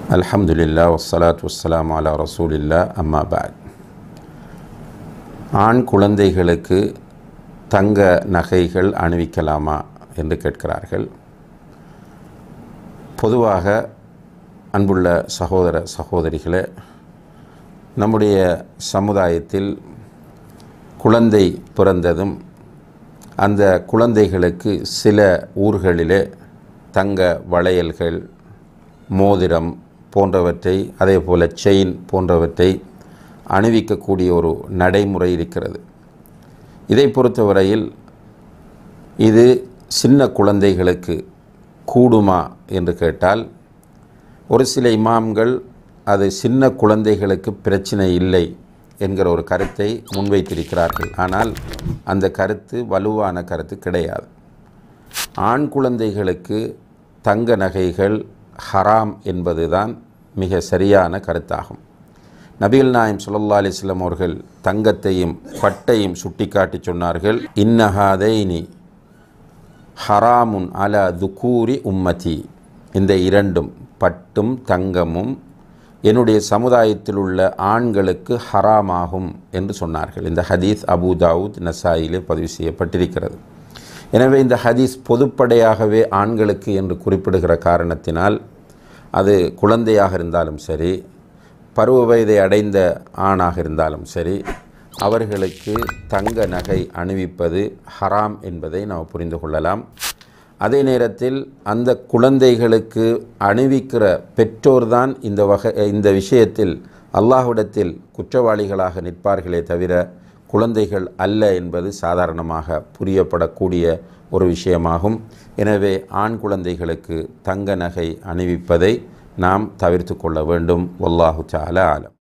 அல்ஹம்துலில்லா வஸ்ஸலாத்து வஸ்ஸலாம் அலா ரசூலில்லா அம்மா பாத் ஆண் குழந்தைகளுக்கு தங்க நகைகள் அணிவிக்கலாமா என்று கேட்கிறார்கள் பொதுவாக அன்புள்ள சகோதர சகோதரிகளே நம்முடைய சமுதாயத்தில் குழந்தை பிறந்ததும் அந்த குழந்தைகளுக்கு சில ஊர்களிலே தங்க வளையல்கள் மோதிரம் போன்றவற்றை அதே போல் செயின் போன்றவற்றை அணிவிக்கக்கூடிய ஒரு நடைமுறை இருக்கிறது இதை பொறுத்தவரையில் இது சின்ன குழந்தைகளுக்கு கூடுமா என்று கேட்டால் ஒரு சில இமாம்கள் அது சின்ன குழந்தைகளுக்கு பிரச்சனை இல்லை என்கிற ஒரு கருத்தை முன்வைத்திருக்கிறார்கள் ஆனால் அந்த கருத்து வலுவான கருத்து கிடையாது ஆண் குழந்தைகளுக்கு தங்க நகைகள் ஹராம் என்பதுதான் மிக சரியான கருத்தாகும் நபிகள் நாயம் சுல்லா அலிஸ்லாம் அவர்கள் தங்கத்தையும் பட்டையும் சுட்டிக்காட்டி சொன்னார்கள் இன்னஹாதைனி ஹராமுன் அல துக்கூரி உம்மதி இந்த இரண்டும் பட்டும் தங்கமும் என்னுடைய சமுதாயத்தில் உள்ள ஆண்களுக்கு ஹராமாகும் என்று சொன்னார்கள் இந்த ஹதீஸ் அபு தாவூத் நசாயிலே பதிவு செய்யப்பட்டிருக்கிறது எனவே இந்த ஹதீஸ் பொதுப்படையாகவே ஆண்களுக்கு என்று குறிப்பிடுகிற காரணத்தினால் அது குழந்தையாக இருந்தாலும் சரி பருவ வயதை அடைந்த ஆணாக இருந்தாலும் சரி அவர்களுக்கு தங்க நகை அணிவிப்பது ஹராம் என்பதை நாம் புரிந்து கொள்ளலாம் அதே நேரத்தில் அந்த குழந்தைகளுக்கு அணிவிக்கிற பெற்றோர்தான் இந்த வகை இந்த விஷயத்தில் அல்லாஹ்விடத்தில் குற்றவாளிகளாக நிற்பார்களே தவிர குழந்தைகள் அல்ல என்பது சாதாரணமாக புரியப்படக்கூடிய ஒரு விஷயமாகும் எனவே ஆண் குழந்தைகளுக்கு தங்க நகை அணிவிப்பதை நாம் தவிர்த்து கொள்ள வேண்டும் வல்லாஹு சால ஆலம்